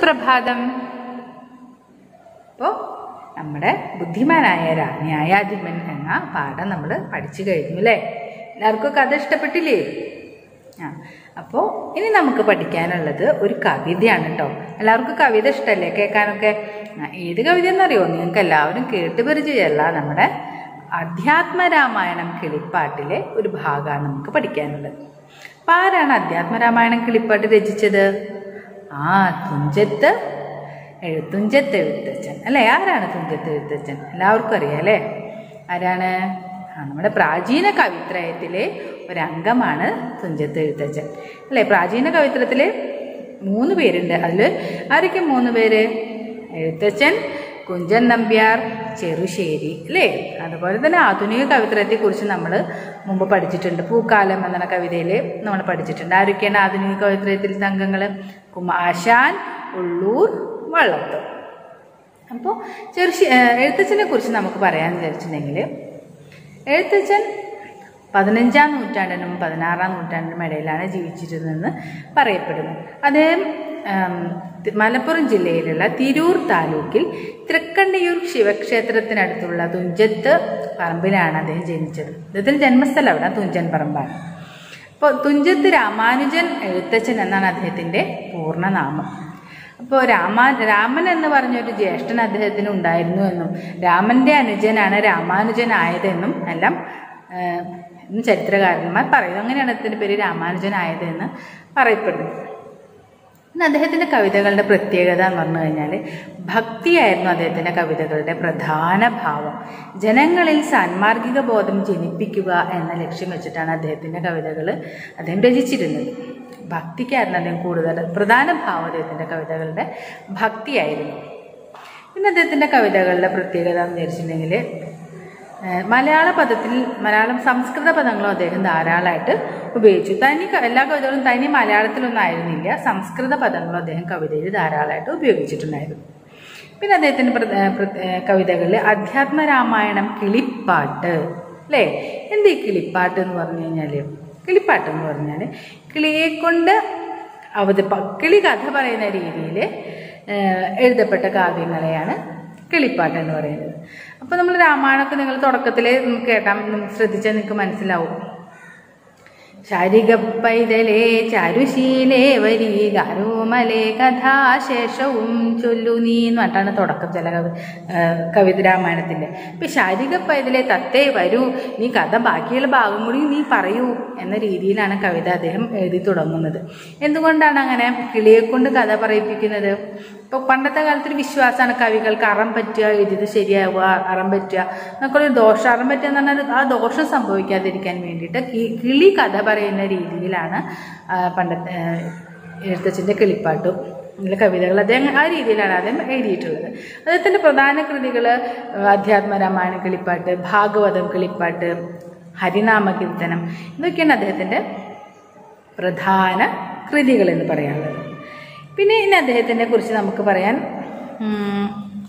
സുപ്രഭാതം അപ്പോൾ നമ്മുടെ ബുദ്ധിമാനായ രാ- ന്യായാധിപൻ എന്ന പാഠം നമ്മൾ പഠിച്ചു കഴിഞ്ഞു അല്ലേ എല്ലാവർക്കും കഥ ഇഷ്ടപ്പെട്ടില്ലേ ആ അപ്പോൾ ഇനി നമുക്ക് പഠിക്കാനുള്ളത് ഒരു കവിതയാണ് കേട്ടോ എല്ലാവർക്കും കവിത ഇഷ്ടമല്ലേ കേൾക്കാനൊക്കെ ആ, ഏത് കവിത എന്നറിയോ നിങ്ങൾക്ക് എല്ലാവരും കേട്ട് പരിചയമല്ല നമ്മുടെ അധ്യാത്മരാമായണം കിളിപ്പാട്ടിലെ ഒരു ഭാഗമാണ് നമുക്ക് പഠിക്കാനുള്ളത് അപ്പം ആരാണ് അധ്യാത്മരാമായണം കിളിപ്പാട്ട് രചിച്ചത് ആ തുഞ്ചത്ത് എഴുത്തുഞ്ചത്ത് എഴുത്തച്ഛൻ അല്ലേ ആരാണ് തുഞ്ചത്ത് എഴുത്തച്ഛൻ എല്ലാവർക്കും അറിയാം അല്ലേ ആരാണ് ആ നമ്മുടെ പ്രാചീന കവിത്രയത്തിലെ ഒരംഗമാണ് തുഞ്ചത്ത് എഴുത്തച്ഛൻ അല്ലേ പ്രാചീന കവിത്രത്തിലെ മൂന്ന് പേരുണ്ട് അതിൽ ആരൊക്കെ മൂന്ന് പേര് എഴുത്തച്ഛൻ കുഞ്ചൻ നമ്പ്യാർ ചെറുശ്ശേരി അല്ലേ അതുപോലെ തന്നെ ആധുനിക കവിത്രയത്തെക്കുറിച്ച് നമ്മൾ മുമ്പ് പഠിച്ചിട്ടുണ്ട് പൂക്കാലം എന്ന കവിതയിൽ നമ്മൾ പഠിച്ചിട്ടുണ്ട് ആരൊക്കെയാണ് ആധുനിക കവിത്രയത്തിലെ അംഗങ്ങൾ കുമാശാൻ ഉള്ളൂർ വള്ളത്ത് അപ്പോൾ ചെറുശ്ശേ എഴുത്തച്ഛനെ കുറിച്ച് നമുക്ക് പറയാൻ വിചാരിച്ചിട്ടുണ്ടെങ്കിൽ എഴുത്തച്ഛൻ പതിനഞ്ചാം നൂറ്റാണ്ടിനും പതിനാറാം നൂറ്റാണ്ടിനും ഇടയിലാണ് ജീവിച്ചിരുന്നതെന്ന് പറയപ്പെടുന്നു അദ്ദേഹം ആം, തി- മലപ്പുറം ജില്ലയിലുള്ള തിരൂർ താലൂക്കിൽ തൃക്കണ്ടിയൂർ ശിവക്ഷേത്രത്തിനടുത്തുള്ള തുഞ്ചത്ത് പറമ്പിലാണ് അദ്ദേഹം ജനിച്ചത് അദ്ദേഹത്തിൻ്റെ ജന്മസ്ഥലം അവിടെ തുഞ്ചൻ പറമ്പാണ് അപ്പോൾ തുഞ്ചത്ത് രാമാനുജൻ എഴുത്തച്ഛൻ എന്നാണ് അദ്ദേഹത്തിൻ്റെ പൂർണ്ണനാമം അപ്പോൾ രാമാ രാമൻ എന്ന് പറഞ്ഞൊരു ജ്യേഷ്ഠൻ അദ്ദേഹത്തിന് ഉണ്ടായിരുന്നു എന്നും രാമൻ്റെ അനുജനാണ് രാമാനുജനായതെന്നും എല്ലാം ഏഹ്, ഇന്ന് ചരിത്രകാരന്മാർ പറയുന്നു അങ്ങനെയാണ് അദ്ദേഹത്തിൻ്റെ പേര് രാമാനുജനായതെന്ന് പറയപ്പെടുന്നു ഇന്ന് അദ്ദേഹത്തിൻ്റെ കവിതകളുടെ പ്രത്യേകത എന്ന് പറഞ്ഞു കഴിഞ്ഞാൽ ഭക്തിയായിരുന്നു അദ്ദേഹത്തിൻ്റെ കവിതകളുടെ പ്രധാന ഭാവം ജനങ്ങളിൽ സാൻമാർഗിക ബോധം ജനിപ്പിക്കുക എന്ന ലക്ഷ്യം വെച്ചിട്ടാണ് അദ്ദേഹത്തിൻ്റെ കവിതകൾ അദ്ദേഹം രചിച്ചിരുന്നത് ഭക്തിക്കായിരുന്നു അദ്ദേഹം കൂടുതൽ പ്രധാന ഭാവം അദ്ദേഹത്തിൻ്റെ കവിതകളുടെ ഭക്തിയായിരുന്നു പിന്നെ അദ്ദേഹത്തിൻ്റെ കവിതകളുടെ പ്രത്യേകത എന്ന് വിചാരിച്ചിട്ടുണ്ടെങ്കിൽ ഏഹ് മലയാള പദത്തിൽ മലയാളം സംസ്കൃത പദങ്ങളും അദ്ദേഹം ധാരാളമായിട്ട് ഉപയോഗിച്ചു തനി ക- എല്ലാ കവിതകളും തനി മലയാളത്തിലൊന്നും ആയിരുന്നില്ല സംസ്കൃത പദങ്ങളും അദ്ദേഹം കവിതയിൽ ധാരാളമായിട്ട് ഉപയോഗിച്ചിട്ടുണ്ടായിരുന്നു പിന്നെ അദ്ദേഹത്തിൻ്റെ പ്ര- ഏഹ് പ്ര- ഏഹ് കവിതകളിൽ അധ്യാത്മരാമായണം കിളിപ്പാട്ട് അല്ലേ എന്ത് ഈ കിളിപ്പാട്ട് എന്ന് പറഞ്ഞു കഴിഞ്ഞാൽ കിളിപ്പാട്ട് എന്ന് പറഞ്ഞാൽ കിളിയെ കൊണ്ട് അവതരിപ്പ കിളി കഥ പറയുന്ന രീതിയിൽ എഴുതപ്പെട്ട കാവ്യങ്ങളെയാണ് കിളിപ്പാട്ട് എന്ന് പറയുന്നത് അപ്പോൾ നമ്മൾ രാമായണമൊക്കെ നിങ്ങൾ തുടക്കത്തിൽ കേട്ടാൽ ശ്രദ്ധിച്ചാൽ നിങ്ങൾക്ക് മനസ്സിലാവും ശാരിക പൈതലേ ചാരുശീലേ വരി ഗാരോമലേ കഥാശേഷവും ചൊല്ലു നീ എന്ന് പറഞ്ഞിട്ടാണ് തുടക്കം ചില കവി കവിത രാമായണത്തിൻ്റെ ഇപ്പം ശാരിക പൈതലേ തത്തേ വരൂ നീ കഥ ബാക്കിയുള്ള ഭാഗം കൂടി നീ പറയൂ എന്ന രീതിയിലാണ് കവിത അദ്ദേഹം എഴുതി തുടങ്ങുന്നത് എന്തുകൊണ്ടാണ് അങ്ങനെ കിളിയെ കൊണ്ട് കഥ പറയിപ്പിക്കുന്നത് ഇപ്പോൾ പണ്ടത്തെ കാലത്തൊരു വിശ്വാസമാണ് കവികൾക്ക് അറം പറ്റുക എഴുതിയത് ശരിയാവുക അറം പറ്റുക എന്നൊക്കെ ഒരു ദോഷം അറം പറ്റുക എന്ന് പറഞ്ഞാൽ ആ ദോഷം സംഭവിക്കാതിരിക്കാൻ വേണ്ടിയിട്ട് കി- കിളി കഥ പറയുന്ന രീതിയിലാണ് ആ, പണ്ടത്തെ ആ, എഴുത്തച്ഛൻ്റെ കിളിപ്പാട്ടും ഇതിലെ കവിതകൾ അദ്ദേഹം ആ രീതിയിലാണ് അദ്ദേഹം എഴുതിയിട്ടുള്ളത് അദ്ദേഹത്തിൻ്റെ പ്രധാന കൃതികൾ അധ്യാത്മരാമായണ കിളിപ്പാട്ട് ഭാഗവതം കിളിപ്പാട്ട് ഹരിനാമ കീർത്തനം ഇതൊക്കെയാണ് അദ്ദേഹത്തിൻ്റെ പ്രധാന കൃതികൾ എന്ന് പറയാനുള്ളത് പിന്നെ ഇനി അദ്ദേഹത്തിനെ കുറിച്ച് നമുക്ക് പറയാൻ ഉം,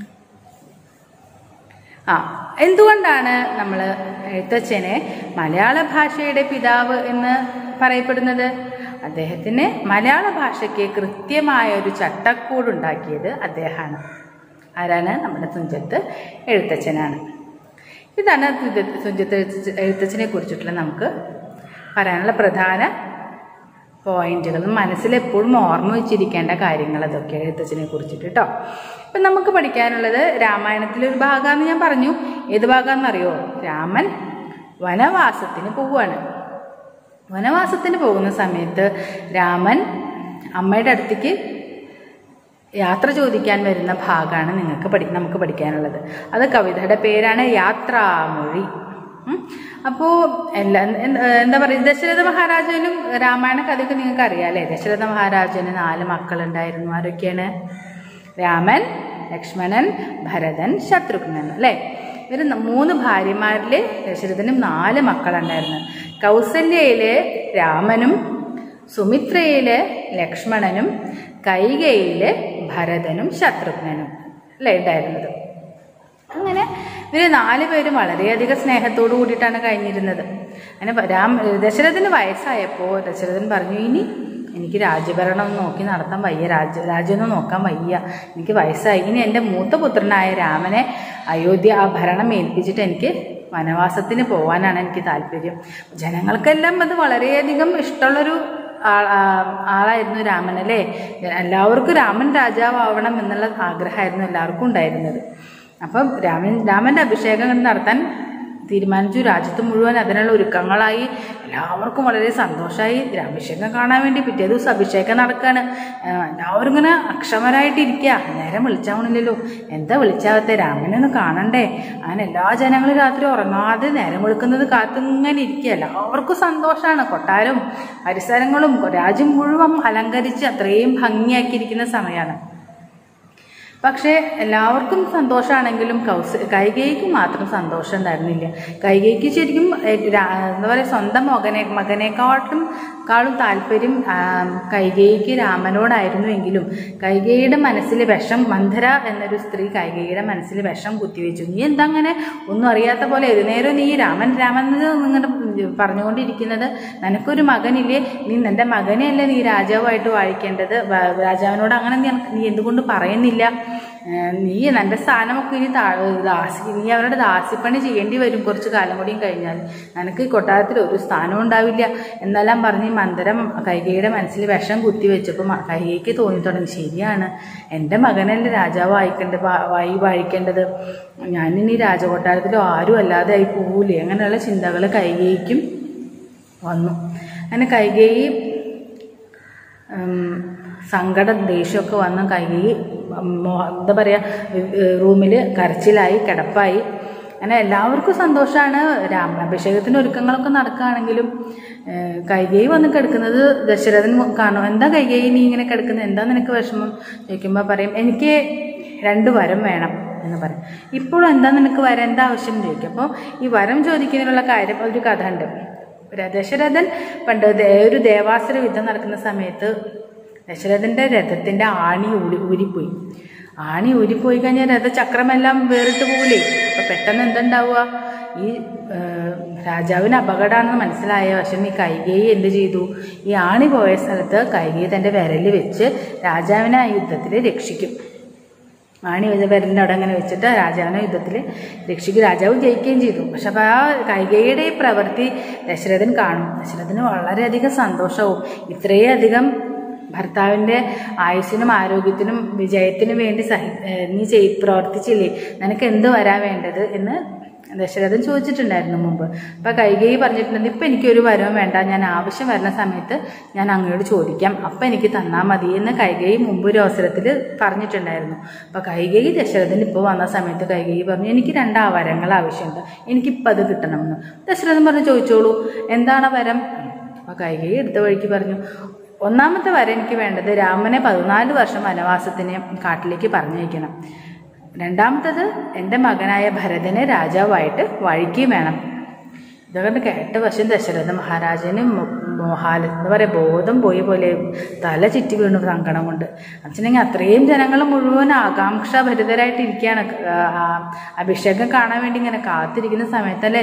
ആ എന്തുകൊണ്ടാണ് നമ്മൾ എഴുത്തച്ഛനെ മലയാള ഭാഷയുടെ പിതാവ് എന്ന് പറയപ്പെടുന്നത് അദ്ദേഹത്തിന് മലയാള ഭാഷയ്ക്ക് കൃത്യമായ ഒരു ചട്ടക്കൂടുണ്ടാക്കിയത് അദ്ദേഹമാണ് ആരാണ് നമ്മുടെ തുഞ്ചത്ത് എഴുത്തച്ഛനാണ് ഇതാണ് തുഞ്ചത്ത് തുഞ്ചത്ത് എഴുത്തച്ഛ- എഴുത്തച്ഛനെ കുറിച്ചിട്ടുള്ള നമുക്ക് പറയാനുള്ള പ്രധാന പോയിന്റുകൾ മനസ്സിലെപ്പോഴും ഓർമ്മ വെച്ചിരിക്കേണ്ട കാര്യങ്ങൾ അതൊക്കെ എഴുത്തച്ഛനെ കുറിച്ചിട്ട് കേട്ടോ ഇപ്പം നമുക്ക് പഠിക്കാനുള്ളത് രാമായണത്തിലെ ഒരു ഭാഗമാണെന്ന് ഞാൻ പറഞ്ഞു ഏത് ഭാഗമാണെന്നറിയോ രാമൻ വനവാസത്തിന് പോവുകയാണ് വനവാസത്തിന് പോകുന്ന സമയത്ത് രാമൻ അമ്മയുടെ അടുത്തേക്ക് യാത്ര ചോദിക്കാൻ വരുന്ന ഭാഗമാണ് നിങ്ങൾക്ക് പഠി നമുക്ക് പഠിക്കാനുള്ളത് അത് കവിതയുടെ പേരാണ് യാത്രാമൊഴി അപ്പോൾ എല്ലാ എന്ത്- എന്താ പറയുക ദശരഥ മഹാരാജനും രാമായണ കഥയൊക്കെ നിങ്ങൾക്ക് അറിയാം അല്ലേ ദശരഥ മഹാരാജന് നാല് മക്കളുണ്ടായിരുന്നു ആരൊക്കെയാണ് രാമൻ ലക്ഷ്മണൻ ഭരതൻ ശത്രുഘ്നൻ അല്ലേ ഇവർ മൂന്ന് ഭാര്യമാരിൽ ദശരഥനും നാല് മക്കളുണ്ടായിരുന്നു കൗസല്യയിലെ രാമനും സുമിത്രയിലെ ലക്ഷ്മണനും കൈകയിലെ ഭരതനും ശത്രുഘ്നനും അല്ലേ ഉണ്ടായിരുന്നത് അങ്ങനെ ഇവർ നാല് പേരും വളരെയധികം സ്നേഹത്തോടു കൂടിയിട്ടാണ് കഴിഞ്ഞിരുന്നത് അങ്ങനെ പ- രാം ദശരഥന് വയസ്സായപ്പോൾ ദശരഥൻ പറഞ്ഞു ഇനി എനിക്ക് രാജ്യഭരണം നോക്കി നടത്താൻ വയ്യ രാജ്യ രാജ്യമൊന്നും നോക്കാൻ വയ്യ എനിക്ക് വയസ്സായി ഇനി എൻ്റെ മൂത്ത പുത്രനായ രാമനെ അയോധ്യ ആ ഭരണം ഏൽപ്പിച്ചിട്ട് എനിക്ക് വനവാസത്തിന് പോകാനാണ് എനിക്ക് താല്പര്യം ജനങ്ങൾക്കെല്ലാം അത് വളരെയധികം ഇഷ്ടമുള്ളൊരു ആ- ആ- ആളായിരുന്നു രാമൻ അല്ലേ എല്ലാവർക്കും രാമൻ രാജാവാവണം എന്നുള്ള ആഗ്രഹമായിരുന്നു എല്ലാവർക്കും ഉണ്ടായിരുന്നത് അപ്പം രാമൻ രാമൻ്റെ അഭിഷേകം നടത്താൻ തീരുമാനിച്ചു രാജ്യത്ത് മുഴുവൻ അതിനുള്ള ഒരുക്കങ്ങളായി എല്ലാവർക്കും വളരെ സന്തോഷമായി അഭിഷേകം കാണാൻ വേണ്ടി പിറ്റേ ദിവസം അഭിഷേകം നടക്കുകയാണ് ആ, എല്ലാവരും ഇങ്ങനെ അക്ഷമരായിട്ട് ഇരിക്കുക നേരം വിളിച്ചാവണില്ലല്ലോ എന്താ വിളിച്ചാകത്തെ രാമനെ ഒന്ന് കാണണ്ടേ അങ്ങനെ എല്ലാ ജനങ്ങളും രാത്രി ഉറങ്ങാതെ നേരം വിളിക്കുന്നത് കാത്തിങ്ങനെ ഇരിക്കുക എല്ലാവർക്കും സന്തോഷമാണ് കൊട്ടാരവും പരിസരങ്ങളും രാജ്യം മുഴുവൻ അലങ്കരിച്ച് അത്രയും ഭംഗിയാക്കിയിരിക്കുന്ന സമയമാണ് പക്ഷേ എല്ലാവർക്കും സന്തോഷമാണെങ്കിലും കൗസ കൈകേയിക്ക് മാത്രം സന്തോഷം ഉണ്ടായിരുന്നില്ല കൈകേയിക്ക് ശരിക്കും ഏ, രാ- എന്താ പറയുക സ്വന്തം മകനെ മകനെക്കാട്ടും കാളും താല്പര്യം ആ, കൈകേയിക്ക് രാമനോടായിരുന്നുവെങ്കിലും കൈകേയിയുടെ മനസ്സിൽ വിഷം മന്ധര എന്നൊരു സ്ത്രീ കൈകേയിയുടെ മനസ്സിൽ വിഷം കുത്തിവെച്ചു നീ എന്താ അങ്ങനെ ഒന്നും അറിയാത്ത പോലെ ഏതു നേരം നീ രാമൻ രാമൻ എന്ന് ഇങ്ങനെ പറഞ്ഞുകൊണ്ടിരിക്കുന്നത് നിനക്കൊരു മകനില്ലേ നീ നിന്റെ മകനെയല്ലേ നീ രാജാവായിട്ട് വാഴിക്കേണ്ടത് വ- രാജാവിനോട് അങ്ങനെ നീ നീ എന്തുകൊണ്ട് പറയുന്നില്ല ഏഹ് നീ നിന്റെ സ്ഥാനമൊക്കെ ഇനി താ- ദാസി നീ അവരുടെ ദാസിപ്പണി ചെയ്യേണ്ടി വരും കുറച്ച് കാലം കൂടിയും കഴിഞ്ഞാൽ നിനക്ക് ഈ കൊട്ടാരത്തിൽ ഒരു സ്ഥാനവും ഉണ്ടാവില്ല എന്നെല്ലാം പറഞ്ഞ് മന്ദരം കൈകയുടെ മനസ്സിൽ വിഷം കുത്തിവെച്ചപ്പോൾ മ- കൈകയ്ക്ക് തോന്നി തുടങ്ങി ശരിയാണ് എൻ്റെ മകനല്ലേ രാജാവ് വായിക്കേണ്ടത് വായി വാഴിക്കേണ്ടത് ഞാനിനി രാജകൊട്ടാരത്തിൽ ആരും അല്ലാതെ ആയി പോകൂലേ അങ്ങനെയുള്ള ചിന്തകൾ കൈകേയിക്കും വന്നു അങ്ങനെ കൈകേയി ഉം, സങ്കടം ദേഷ്യമൊക്കെ വന്ന് കൈകേയി മോ- എന്താ പറയുക റൂമിൽ കരച്ചിലായി കിടപ്പായി അങ്ങനെ എല്ലാവർക്കും സന്തോഷമാണ് രാമ അഭിഷേകത്തിന് ഒരുക്കങ്ങളൊക്കെ നടക്കുകയാണെങ്കിലും ഏഹ്, കൈകേയി വന്ന് കിടക്കുന്നത് ദശരഥൻ കാണും എന്താ കൈകേയി നീ ഇങ്ങനെ കിടക്കുന്നത് എന്താ നിനക്ക് വിഷമം ചോദിക്കുമ്പോൾ പറയും എനിക്ക് രണ്ട് വരം വേണം എന്ന് പറയും ഇപ്പോഴും എന്താ നിനക്ക് വരം എന്താ ആവശ്യം എന്ന് ചോദിക്കും അപ്പോൾ ഈ വരം ചോദിക്കുന്നതിനുള്ള കാര്യം ഒരു കഥ ഉണ്ട് ര- ദശരഥൻ പണ്ട് ദേ- ഒരു ദേവാസുര യുദ്ധം നടക്കുന്ന സമയത്ത് ദശരഥന്റെ രഥത്തിന്റെ ആണി ഊരി ഊരിപ്പോയി ആണി ഊരിപ്പോയി കഴിഞ്ഞാൽ രഥചക്രമെല്ലാം വേറിട്ട് പോകില്ലേ അപ്പൊ പെട്ടെന്ന് എന്തുണ്ടാവുക ഈ ഏഹ്, രാജാവിന് അപകടമാണെന്ന് മനസ്സിലായ പക്ഷെ ഈ കൈകേയി എന്ത് ചെയ്തു ഈ ആണി പോയ സ്ഥലത്ത് കൈകേയി തന്റെ വിരല് വെച്ച് രാജാവിനെ ആ യുദ്ധത്തിൽ രക്ഷിക്കും ആണി വെച്ച വിരലിൻ്റെ അവിടെ അങ്ങനെ വെച്ചിട്ട് രാജാവിനെ യുദ്ധത്തിൽ രക്ഷിക്കും രാജാവ് ജയിക്കുകയും ചെയ്തു പക്ഷെ അപ്പോൾ ആ കൈകേയുടെ ഈ പ്രവൃത്തി ദശരഥൻ കാണും ദശരഥന് വളരെയധികം സന്തോഷവും ഇത്രയധികം ഭർത്താവിൻ്റെ ആയുസ്സിനും ആരോഗ്യത്തിനും വിജയത്തിനും വേണ്ടി സഹി ഏഹ് നീ ചെയ് പ്രവർത്തിച്ചില്ലേ നിനക്ക് എന്ത് വരാൻ വേണ്ടത് എന്ന് ദശരഥൻ ചോദിച്ചിട്ടുണ്ടായിരുന്നു മുമ്പ് അപ്പം കൈകേയി പറഞ്ഞിട്ടുണ്ട് ഇപ്പം എനിക്കൊരു വരവും വേണ്ട ഞാൻ ആവശ്യം വരുന്ന സമയത്ത് ഞാൻ അങ്ങയോട് ചോദിക്കാം അപ്പം എനിക്ക് തന്നാൽ മതി എന്ന് കൈകേയി മുമ്പ് ഒരു അവസരത്തിൽ പറഞ്ഞിട്ടുണ്ടായിരുന്നു അപ്പം കൈകേയി ദശരഥൻ ഇപ്പോൾ വന്ന സമയത്ത് കൈകേയി പറഞ്ഞു എനിക്ക് രണ്ട് വരങ്ങൾ ആവശ്യമുണ്ട് എനിക്കിപ്പോൾ അത് കിട്ടണമെന്ന് ദശരഥൻ പറഞ്ഞു ചോദിച്ചോളൂ എന്താണ് ആ വരം അപ്പോൾ കൈകേയി എടുത്ത വഴിക്ക് പറഞ്ഞു ഒന്നാമത്തെ വരം എനിക്ക് വേണ്ടത് രാമനെ പതിനാല് വർഷം വനവാസത്തിന് കാട്ടിലേക്ക് പറഞ്ഞയക്കണം രണ്ടാമത്തത് എൻ്റെ മകനായ ഭരതനെ രാജാവായിട്ട് വാഴിക്കുകയും വേണം ഇതൊക്കെ കേട്ട വശം ദശരഥ മഹാരാജന് മോ- മോഹാല എന്താ പറയുക ബോധം പോയ പോലെ തല ചുറ്റി വീണു സങ്കടം കൊണ്ട് അച്ഛനെങ്കിൽ അത്രയും ജനങ്ങൾ മുഴുവൻ ആകാംക്ഷാഭരിതരായിട്ട് ഇരിക്കുകയാണ് ആ, ആ, അഭിഷേകം കാണാൻ വേണ്ടി ഇങ്ങനെ കാത്തിരിക്കുന്ന സമയത്തല്ലേ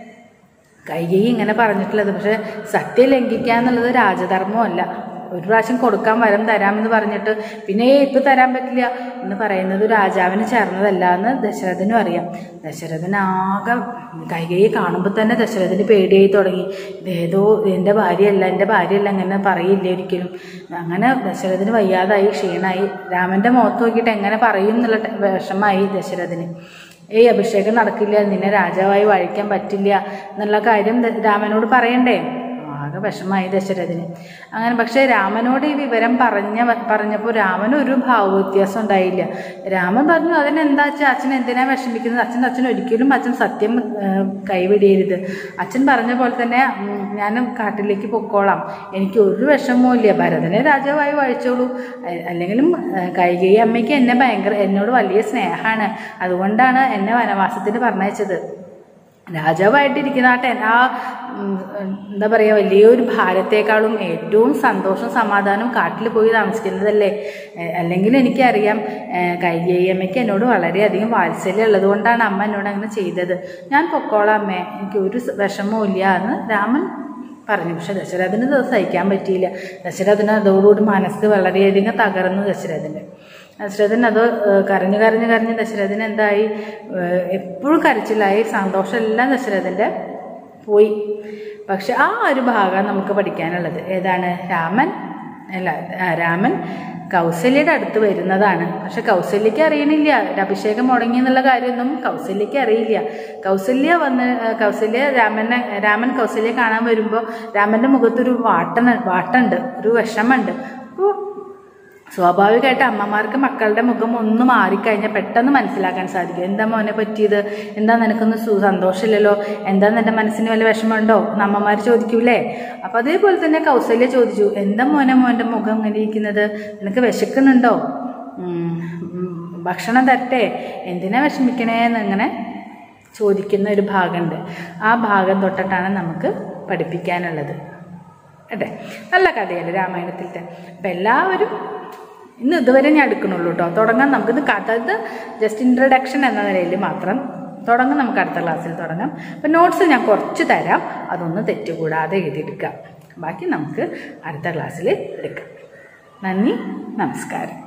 കൈകേയി ഇങ്ങനെ പറഞ്ഞിട്ടുള്ളത് പക്ഷെ സത്യം ലംഘിക്കുക എന്നുള്ളത് രാജധർമ്മമല്ല ഒരു പ്രാവശ്യം കൊടുക്കാൻ വരം തരാമെന്ന് പറഞ്ഞിട്ട് പിന്നെ "ഏയ് ഇപ്പൊ തരാൻ പറ്റില്ല എന്ന് പറയുന്നത് രാജാവിന് ചേർന്നതല്ല എന്ന് ദശരഥനും അറിയാം ദശരഥൻ ആകെ കൈകേയി കാണുമ്പോൾ തന്നെ ദശരഥന് പേടിയായി തുടങ്ങി ഇതേതോ എൻ്റെ ഭാര്യയല്ല എൻ്റെ ഭാര്യയല്ല അങ്ങനെ പറയില്ല ഒരിക്കലും അങ്ങനെ ദശരഥന് വയ്യാതായി ക്ഷീണായി രാമൻ്റെ മുഖത്ത് നോക്കിയിട്ട് എങ്ങനെ പറയും എന്നുള്ള ടെ- വിഷമായി ദശരഥന് ഏയ് അഭിഷേകം നടക്കില്ല നിന്നെ രാജാവായി വാഴിക്കാൻ പറ്റില്ല എന്നുള്ള കാര്യം ദ- രാമനോട് പറയണ്ടേ ആകെ വിഷമായി ദശരഥന് അങ്ങനെ പക്ഷേ രാമനോട് ഈ വിവരം പറഞ്ഞ പറഞ്ഞപ്പോൾ രാമന് ഒരു ഭാവവ്യത്യാസം ഉണ്ടായില്ല രാമൻ പറഞ്ഞു അതിനെന്താ അച്ഛൻ അച്ഛൻ എന്തിനാ വിഷമിക്കുന്നത് അച്ഛൻ അച്ഛൻ ഒരിക്കലും അച്ഛൻ സത്യം ഏഹ്, കൈവിടിയരുത് അച്ഛൻ പറഞ്ഞ പോലെ തന്നെ ഉം, ഞാൻ കാട്ടിലേക്ക് പൊക്കോളാം എനിക്ക് ഒരു വിഷമവും ഇല്ല ഭരതനെ രാജാവായി വാഴിച്ചോളൂ അ- അല്ലെങ്കിലും ഏഹ്, കൈകേയി അമ്മയ്ക്ക് എന്നെ ഭയങ്കര എന്നോട് വലിയ സ്നേഹമാണ് അതുകൊണ്ടാണ് എന്നെ വനവാസത്തിന് പറഞ്ഞയച്ചത് രാജാവായിട്ടിരിക്കുന്ന ആ ടെൻ ആ ഉം, എന്താ പറയുക വലിയൊരു ഭാരത്തേക്കാളും ഏറ്റവും സന്തോഷം സമാധാനവും കാട്ടിൽ പോയി താമസിക്കുന്നതല്ലേ ഏഹ്, അല്ലെങ്കിൽ എനിക്കറിയാം ഏഹ്, കൈകേയി അമ്മയ്ക്ക് എന്നോട് വളരെയധികം വാത്സല്യം ഉള്ളത് കൊണ്ടാണ് അമ്മ എന്നോട് അങ്ങനെ ചെയ്തത് ഞാൻ പൊക്കോളാം അമ്മേ എനിക്ക് ഒരു സ- വിഷമവും ഇല്ല എന്ന് രാമൻ പറഞ്ഞു പക്ഷെ ദശരഥന് ഇത് സഹിക്കാൻ പറ്റിയില്ല ദശരഥന് അതോടുകൂടി മനസ്സ് വളരെയധികം തകർന്നു ദശരഥൻ്റെ ദശരഥൻ അത് ഏഹ്, കരഞ്ഞു കരഞ്ഞു കരഞ്ഞ് ദശരഥൻ എന്തായി ഏഹ്, എപ്പോഴും കരച്ചിലായി സന്തോഷമെല്ലാം ദശരഥൻ്റെ പോയി പക്ഷെ ആ ഒരു ഭാഗം നമുക്ക് പഠിക്കാനുള്ളത് ഏതാണ് രാമൻ അല്ല ആ, രാമൻ കൗസല്യയുടെ അടുത്ത് വരുന്നതാണ് പക്ഷെ കൗസല്യക്ക് അറിയണില്ല ഒരു അഭിഷേകം മുടങ്ങി എന്നുള്ള കാര്യമൊന്നും കൗസല്യക്ക് അറിയില്ല കൗസല്യ വന്ന് ആ, കൗസല്യ രാമനെ രാമൻ കൗസല്യെ കാണാൻ വരുമ്പോൾ രാമന്റെ മുഖത്തൊരു വാട്ടന വാട്ടുണ്ട് ഒരു വിഷമുണ്ട് അപ്പോൾ സ്വാഭാവികമായിട്ട് അമ്മമാർക്ക് മക്കളുടെ മുഖം ഒന്ന് മാറിക്കഴിഞ്ഞാൽ പെട്ടെന്ന് മനസ്സിലാക്കാൻ സാധിക്കും എന്താ മോനെ പറ്റിയത് എന്താ നിനക്കൊന്ന് സു സന്തോഷമില്ലല്ലോ എന്താ നിന്റെ മനസ്സിന് വല്ല വിഷമമുണ്ടോ എന്ന് അമ്മമാർ ചോദിക്കൂലേ അപ്പം അതേപോലെ തന്നെ കൗസല്യ ചോദിച്ചു എന്താ മോനെ മോൻ്റെ മുഖം ഇങ്ങനെ ഇരിക്കുന്നത് നിനക്ക് വിശക്കുന്നുണ്ടോ ഉം, ഉം, ഭക്ഷണം തരട്ടെ എന്തിനാ വിഷമിക്കണേ എന്നിങ്ങനെ ചോദിക്കുന്ന ഒരു ഭാഗമുണ്ട് ആ ഭാഗം തൊട്ടിട്ടാണ് നമുക്ക് പഠിപ്പിക്കാനുള്ളത് അതെ നല്ല കഥയല്ലേ രാമായണത്തിലത്തെ അപ്പം എല്ലാവരും ഇന്ന് ഇതുവരെ ഞാൻ എടുക്കണുള്ളൂ കേട്ടോ തുടങ്ങാൻ നമുക്കിത് കഥ ഇത് ജസ്റ്റ് ഇൻട്രഡക്ഷൻ എന്ന നിലയിൽ മാത്രം തുടങ്ങാം നമുക്ക് അടുത്ത ക്ലാസ്സിൽ തുടങ്ങാം അപ്പം നോട്ട്സ് ഞാൻ കുറച്ച് തരാം അതൊന്ന് തെറ്റുകൂടാതെ എഴുതിയെടുക്കാം ബാക്കി നമുക്ക് അടുത്ത ക്ലാസ്സിൽ എടുക്കാം നന്ദി നമസ്കാരം